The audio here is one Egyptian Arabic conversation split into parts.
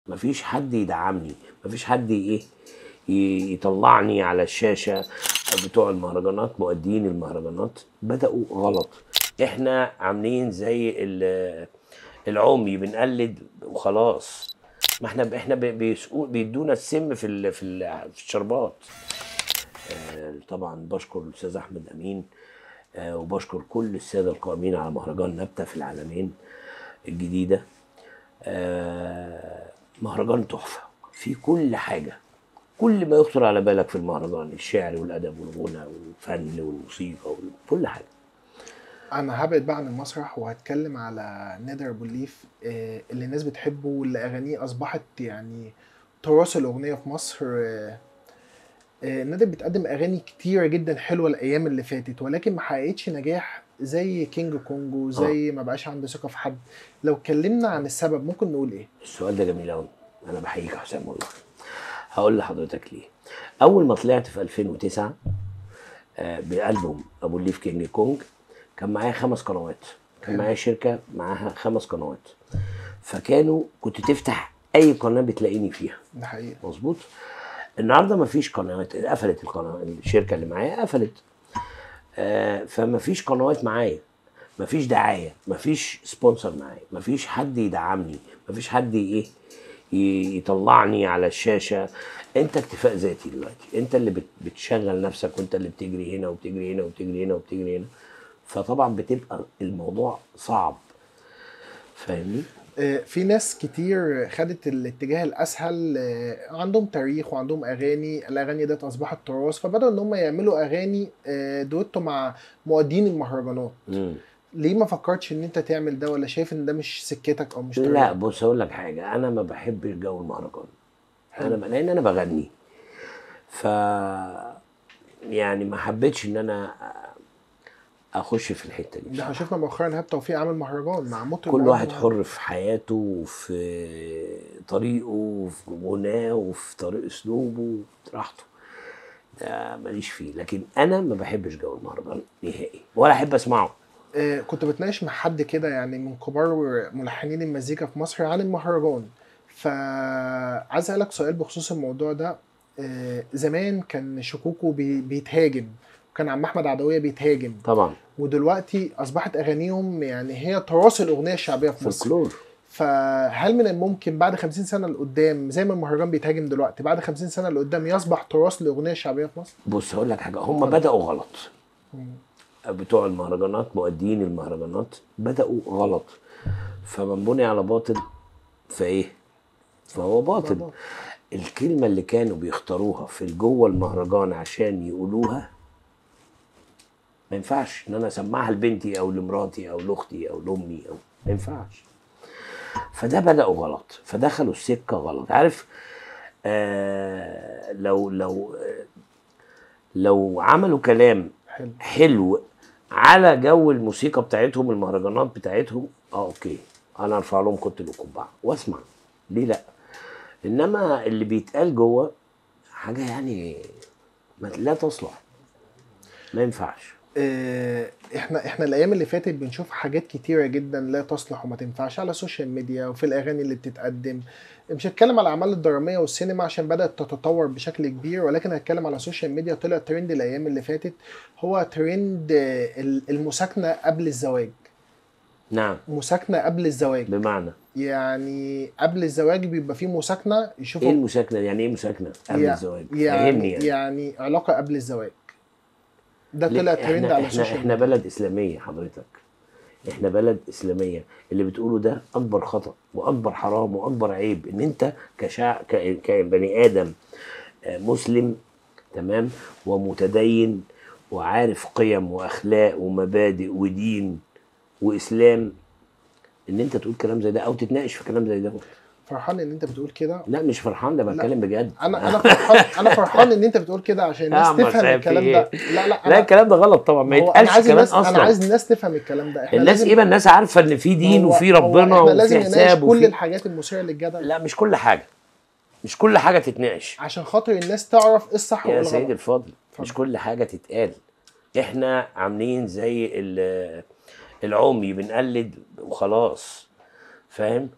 مفيش حد يدعمني مفيش حد ايه ي- يطلعني على الشاشه بتوع المهرجانات مؤدين المهرجانات بداوا غلط احنا عاملين زي ال- العمي بنقلد وخلاص ما احنا احنا بي- بيسقوا بيدونا السم في ال في, ال في الشربات آه، طبعا بشكر الاستاذ احمد امين آه، وبشكر كل الساده القائمين على مهرجان نبته في العالمين الجديده آه، مهرجان تحفه في كل حاجه كل ما يخطر على بالك في المهرجان الشعر والادب والغنى والفن والموسيقى وكل حاجه انا هبعد بقى عن المسرح وهتكلم على نادر ابو الليف آه، اللي الناس بتحبه واللي اغانيه اصبحت يعني تراث الاغنيه في مصر آه، آه، نادر بتقدم اغاني كتيره جدا حلوه الايام اللي فاتت ولكن ما حققتش نجاح زي كينج كونجو زي ما بقاش عنده ثقه في حد لو اتكلمنا عن السبب ممكن نقول ايه السؤال ده جميل قوي انا بحييك يا حسام والله هقول لحضرتك ليه اول ما طلعت في 2009 آه، بألبوم ابو الليف كينج كونج كان معايا خمس قنوات كان معايا شركه معاها خمس قنوات فكانوا كنت تفتح اي قناه بتلاقيني فيها ده حقيقه مظبوط النهارده مفيش قنوات قفلت القناه الشركه اللي معايا قفلت آه فمفيش قنوات معايا مفيش دعايه مفيش سبونسر معايا مفيش حد يدعمني مفيش حد ايه ي- يطلعني على الشاشه انت اكتفاء ذاتي دلوقتي انت اللي بت- بتشغل نفسك وانت اللي بتجري هنا وبتجري هنا وبتجري هنا وبتجري هنا فطبعا بتبقى الموضوع صعب فاهمني آه، في ناس كتير خدت الاتجاه الاسهل آه، عندهم تاريخ وعندهم اغاني الاغاني ديت اصبحت تراث فبداوا ان هم يعملوا اغاني آه، دويتو مع مؤدين المهرجانات مم. ليه ما فكرتش ان انت تعمل ده ولا شايف ان ده مش سكتك او مش لا طريقك؟ بص اقول لك حاجه انا ما بحبش جو المهرجان حلو. انا لان انا بغني ف يعني ما حبيتش ان انا اخش في الحته دي ده احنا بصراحة. شفنا مؤخرا ايهاب توفيق عمل مهرجان مع مطرب كل عمل واحد مهرجان. حر في حياته وفي طريقه وفي غناه وفي طريق اسلوبه براحته ده ماليش فيه لكن انا ما بحبش جو المهرجان نهائي ولا احب اسمعه آه، كنت بتناقش مع حد كده يعني من كبار ملحنين المزيكا في مصر عن المهرجان فعايز اسالك سؤال بخصوص الموضوع ده آه، زمان كان شكوكو بي- بيتهاجم وكان عم احمد عدويه بيتهاجم طبعا ودلوقتي اصبحت اغانيهم يعني هي تراث الاغنيه الشعبيه في مصر فولكلور فهل من الممكن بعد 50 سنه لقدام زي ما المهرجان بيتهاجم دلوقتي بعد 50 سنه لقدام يصبح تراث الاغنيه الشعبيه في مصر؟ بص هقول لك حاجه هم بداوا غلط بتوع المهرجانات مؤدين المهرجانات بدأوا غلط فمن بني على باطل فايه فهو باطل باطل. الكلمة اللي كانوا بيختاروها في جوه المهرجان عشان يقولوها ما ينفعش ان انا اسمعها لبنتي او لمراتي او لاختي او لامي او ما ينفعش فده بدأوا غلط فدخلوا السكة غلط عارف آه لو لو آه لو عملوا كلام حلو حلو على جو الموسيقى بتاعتهم المهرجانات بتاعتهم اه اوكي انا ارفع لهم كنت القبعه واسمع ليه لا انما اللي بيتقال جوه حاجه يعني ما لا تصلح ما ينفعش آه، احنا احنا الايام اللي فاتت بنشوف حاجات كتيره جدا لا تصلح وما تنفعش على السوشيال ميديا وفي الاغاني اللي بتتقدم مش هتكلم على الاعمال الدراميه والسينما عشان بدات تتطور بشكل كبير ولكن هتكلم على السوشيال ميديا طلع ترند الايام اللي فاتت هو ترند آه، ال- المساكنه قبل الزواج نعم مساكنه قبل الزواج بمعنى يعني قبل الزواج بيبقى فيه مساكنه ايه يشوفوا المساكنه يعني ايه مساكنه قبل يع- الزواج يعني فهمني يعني, يعني, يعني علاقه قبل الزواج ده ليه؟ طلع ترند احنا على احنا السوشيال احنا ميديا بلد اسلاميه حضرتك احنا بلد اسلاميه اللي بتقوله ده اكبر خطا واكبر حرام واكبر عيب ان انت كشع ك- كبني ادم آه، مسلم تمام ومتدين وعارف قيم واخلاق ومبادئ ودين واسلام ان انت تقول كلام زي ده او تتناقش في كلام زي ده فرحان ان انت بتقول كده لا مش فرحان ده بتكلم بجد انا انا فرحان انا فرحان ان انت بتقول كده عشان الناس يا عم تفهم سيف الكلام في ده إيه؟ لا لا لا انا الكلام ده غلط طبعا ما هو انا يتقالش عايز كمان الناس انا اصلا عايز الناس تفهم الكلام ده احنا الناس لازم ايه بقى الناس عارفه ان في دين هو- وفي هو ربنا احنا لازم وفي نناقش حساب كل وفي الحاجات المثيره للجدل لا مش كل حاجه مش كل حاجه تتناقش عشان خاطر الناس تعرف ايه الصح يا وايه سيدي الغلط الفاضل اتفضل. مش كل حاجه تتقال احنا عاملين زي ال- العمي بنقلد وخلاص فاهم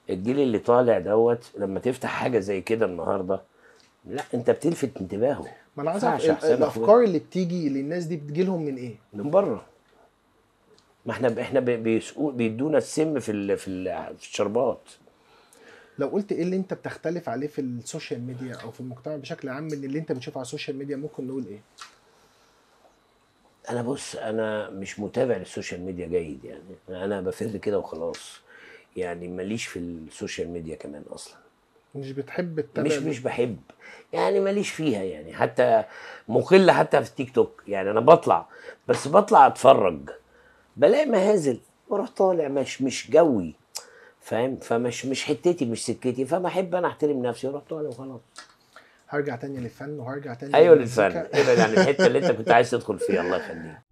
الجيل اللي طالع دوت لما تفتح حاجه زي كده النهارده لا انت بتلفت انتباهه ما انا عايز ينفعش اعرف ال- أحسنك الافكار اللي بتيجي للناس دي بتجيلهم من ايه؟ من بره ما احنا احنا بي- بيسقوا بيدونا السم في ال في ال في الشربات لو قلت ايه اللي انت بتختلف عليه في السوشيال ميديا او في المجتمع بشكل عام من اللي انت بتشوفه على السوشيال ميديا ممكن نقول ايه؟ انا بص انا مش متابع للسوشيال ميديا جيد يعني انا بفر كده وخلاص يعني ماليش في السوشيال ميديا كمان اصلا مش بتحب تتابع مش مش بحب يعني ماليش فيها يعني حتى مقل حتى في التيك توك يعني انا بطلع بس بطلع اتفرج بلاقي مهازل واروح طالع مش مش جوي فاهم فمش مش حتتي مش سكتي فبحب انا احترم نفسي واروح طالع وخلاص هرجع تاني للفن وهرجع تاني ايوه للمزيكا. للفن ابعد عن الحته اللي انت كنت عايز تدخل فيها الله يخليك